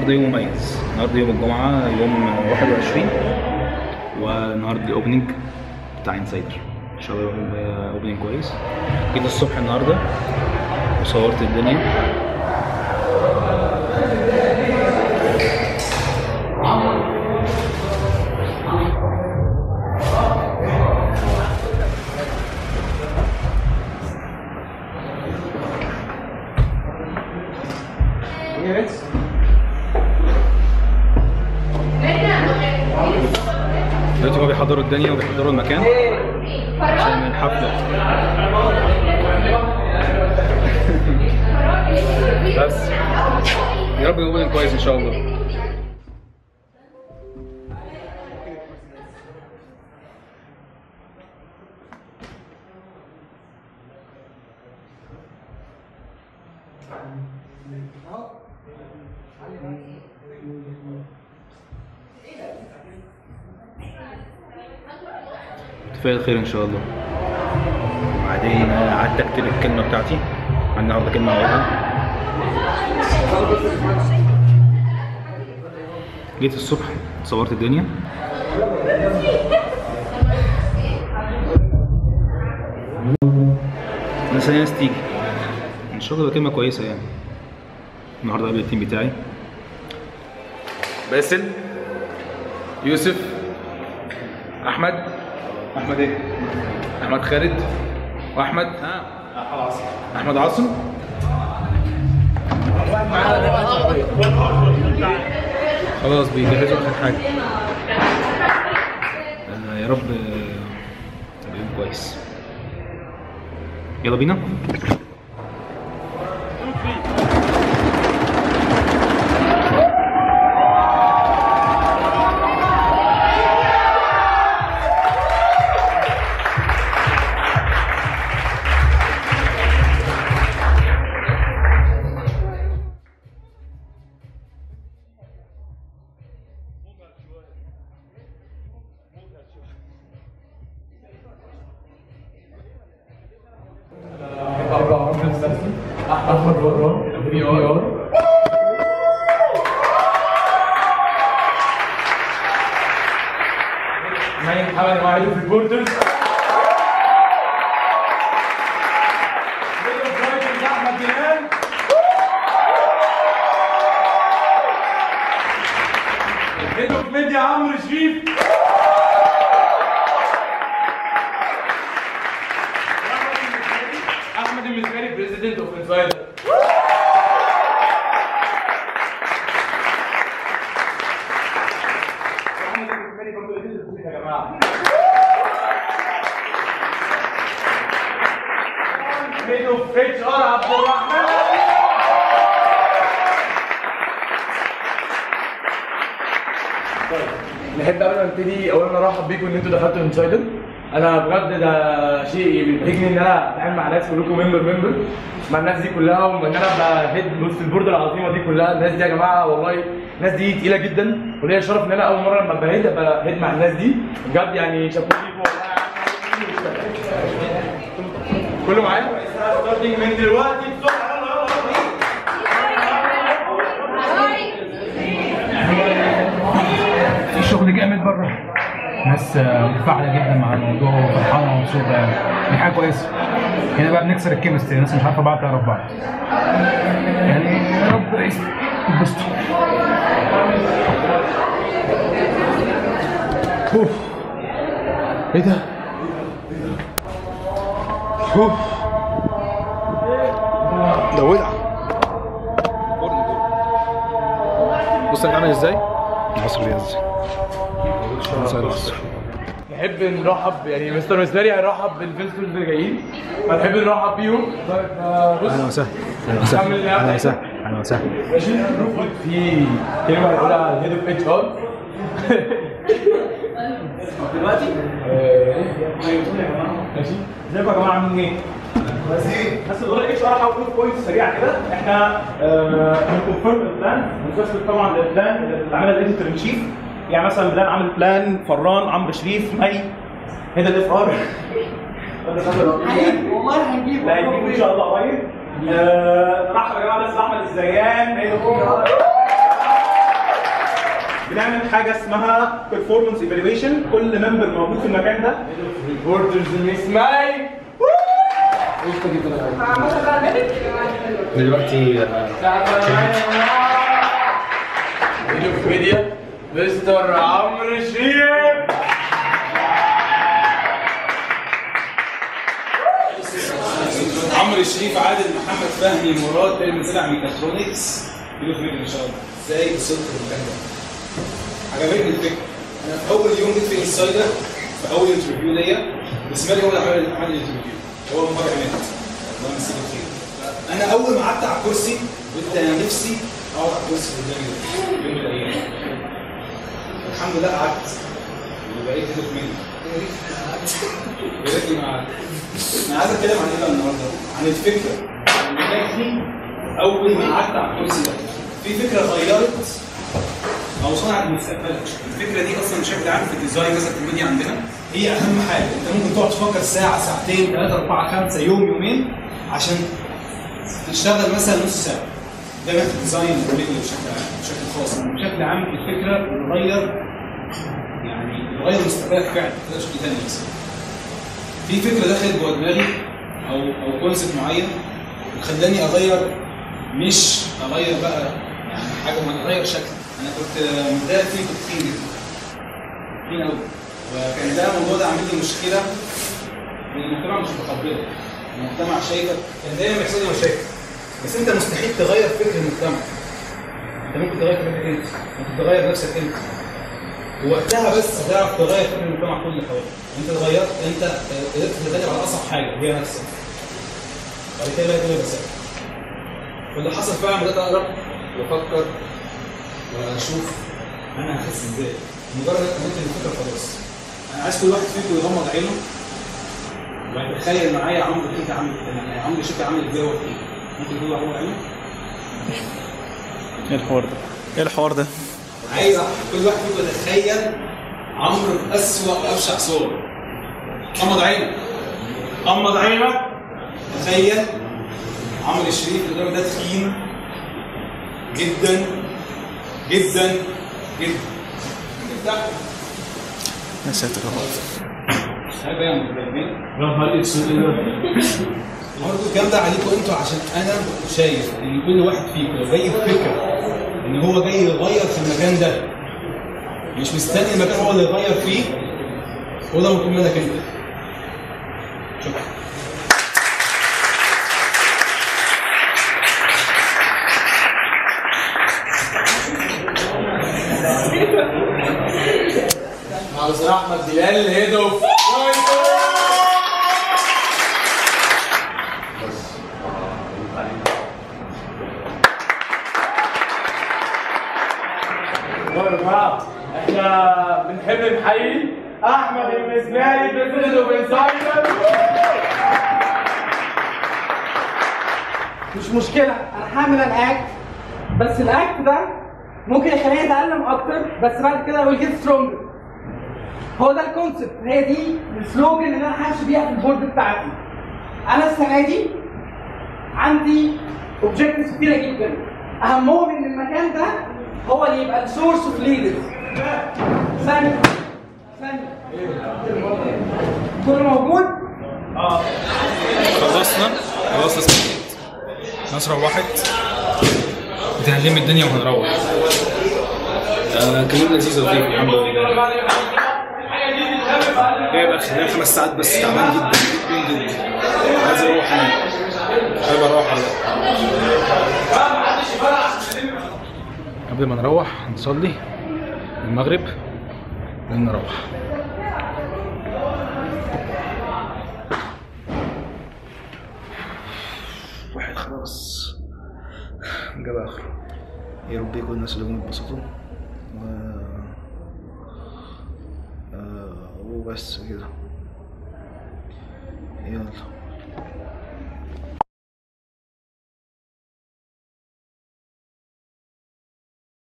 النهارده يوم مميز النهارده يوم الجمعه يوم 21 والنهارده الاوبننج بتاع انسايدر ان شاء الله يبقى اوبننج كويس جيت الصبح النهارده وصورت الدنيا دلوقتي هو بيحضروا الدنيا وبيحضروا المكان عشان الحفلة بس يا رب يبقى كويس ان شاء الله كفايه الخير ان شاء الله وبعدين قعدت اكتب الكلمه بتاعتي عندي النهارده كلمه هقولها جيت الصبح صورت الدنيا ناس ناس تيجي ان شاء الله كلمه كويسه يعني النهارده قابل التيم بتاعي باسل يوسف احمد احمد ايه احمد خالد واحمد ها احمد عاصم خلاص بيجهزوا اخر حاجه آه يا رب آه، يبقى يوم كويس يلا بينا احمد رمضان في ار مي محمد معيد في البوردرز احمد جلال هيد اوف ميديا عمرو شريف احمد المسكري بريزيدنت اوف انسايدر احمد المسكري برضه اللي يا جماعه هيد اوف اتش ار عبد الرحمن طيب نحب قبل ما نبتدي اولا ارحب بيكم ان انتوا دخلتوا انسايدر انا بجد ده شيء بيبهجني ان انا اتعامل مع ناس كلكم ممبر ممبر مع الناس دي كلها وان انا ابقى هيد وسط البورد العظيمه دي كلها الناس دي يا جماعه والله الناس دي تقيله جدا وليا شرف ان انا اول مره لما ابقى هيد ابقى هيد مع الناس دي بجد يعني شابوه ليكم والله كله معايا؟ ستارتنج من دلوقتي بسرعه يلا يلا في شغل جامد بره ناس آه، متفاعله جدا مع الموضوع وفرحانه ومبسوطه يعني دي حاجه كويسه هنا بقى بنكسر الكيمستري الناس مش عارفه بعض تعرف بعض يعني يا رب يتبسطوا اوف ايه ده؟ اوف ده ولع بص انا عامل ازاي العصر بيأذن مساء العصر نحب نرحب يعني مستر مستري هيرحب بالفيزيتورز اللي جايين فنحب نرحب بيهم طيب آه، بص اهلا وسهلا اهلا كمل وسهلا اللعبة. اهلا وسهلا اهلا وسهلا ماشي المفروض في كلمه هنقولها الهيد اوف اتش ار دلوقتي ماشي ازيكم يا جماعه عاملين ايه؟ بس نقول الاتش ار هقول بوينت سريعه كده احنا بنكونفيرم البلان بنثبت طبعا البلان اللي عملها الاديتور ان شيف يعني مثلا البلان عامل بلان فران عمرو شريف مي هنا الاف ار والله هنجيبه لا هنجيبه ان شاء الله قريب آه، نرحب يا جماعه بس احمد الزيان هنا بنعمل حاجه اسمها performance evaluation كل ممبر موجود في المكان ده ريبورترز ميس ماي دلوقتي فيديو في ميديا مستر عمرو شريف عمرو الشريف عادل محمد فهمي مراد علم طلع ميكاترونكس يقول في ان شاء الله ازاي وصلت للمكان ده عجبتني الفكره انا في اول يوم جيت في انسايدر في اول انترفيو ليا بس مالي هو اللي عمل عمل الانترفيو هو من بره عماد الله يمسيه بالخير انا اول ما قعدت على الكرسي قلت انا نفسي اقعد على الكرسي قدامي ده يوم من الايام الحمد لله قعدت وبقيت هدف مني يا ريتني ما قعدت انا عايز اتكلم عن ايه بقى النهارده؟ عن الفكره اللي جات لي اول ما قعدت على الكرسي ده في فكره غيرت او صنعت مستقبلك الفكره دي اصلا بشكل عام في الديزاين مثلا في الميديا عندنا هي اهم حاجه انت ممكن تقعد تفكر ساعه ساعتين ثلاثه اربعه خمسه يوم يومين عشان تشتغل مثلا نص ساعه ده في الديزاين والميديا بشكل عام بشكل خاص بشكل عام الفكره بتغير يعني بتغير مستقبلك فعلا ما تقدرش تاني مثلا في فكره دخلت جوه دماغي او او كونسيبت معين وخلاني اغير مش اغير بقى يعني حاجه ما اغير شكل انا كنت متضايق فيه كنت تخين جدا تخين قوي وكان ده الموضوع ده عامل لي مشكله ان المجتمع مش متقبله المجتمع شايفك كان دايما بيحصل لي مشاكل بس انت مستحيل تغير فكر المجتمع انت ممكن تغير فكرك انت ممكن تغير نفسك انت ووقتها بس هتعرف تغير فكر المجتمع كله حواليك انت اتغيرت انت قدرت تتغلب على اصعب حاجه وهي نفسك بعد كده بقى كده بس واللي حصل فعلا بدات اقرا وافكر واشوف انا هحس ازاي مجرد ان قلت الفكره خلاص انا عايز كل واحد فيكم يغمض عينه ويتخيل معايا عمرو كده عامل يعني عمرو شكل عامل ازاي هو فيه ممكن كل واحد يغمض عينه ايه الحوار ده؟ ايه الحوار ده؟ عايز كل واحد فيكم يتخيل عمرو بأسوأ وأبشع صور غمض عينك غمض عينك تخيل عمرو الشريف اللي قدامك ده تخين جدا جدا جدا افتح يا ساتر يا رب هيبقى يا متفاهمين يا نهار اسود برضه الكلام ده عليكم انتوا عشان انا شايف ان كل واحد فيكم لو جاي بفكره ان هو جاي يغير في المكان ده مش مستني المكان هو اللي يغير فيه هو ده مطلوب منك انت شكرا مع الاستاذ احمد بلال هيد اوف يا جماعه احنا بنحب نحيي احمد المسماري بريزيدنت اوف انسايدر مش مشكلة أنا هعمل الأكت بس الأكت ده ممكن يخليني أتعلم أكتر بس بعد كده I will get stronger هو ده الكونسيبت هي دي السلوجن اللي أنا همشي بيها في البورد بتاعتي أنا السنة دي عندي اوبجيكتيفز كتيرة جدا أهمهم إن المكان ده هو اللي يبقى السورس اوف ليدرز ثانية ثانية كله موجود؟ خلصنا خلصنا سباكيت الناس روحت بتهلم الدنيا وهنروح آه كلام لذيذ ولطيف الحمد لله هي بقى خلال خمس ساعات بس تعبان جدا جدا جدا عايز اروح انام طيب اروح على قبل ما نروح نصلي المغرب بعدين نروح واحد خلاص جاب اخره يا رب يكون الناس اللي جم اتبسطوا و... آه، وبس كده يلا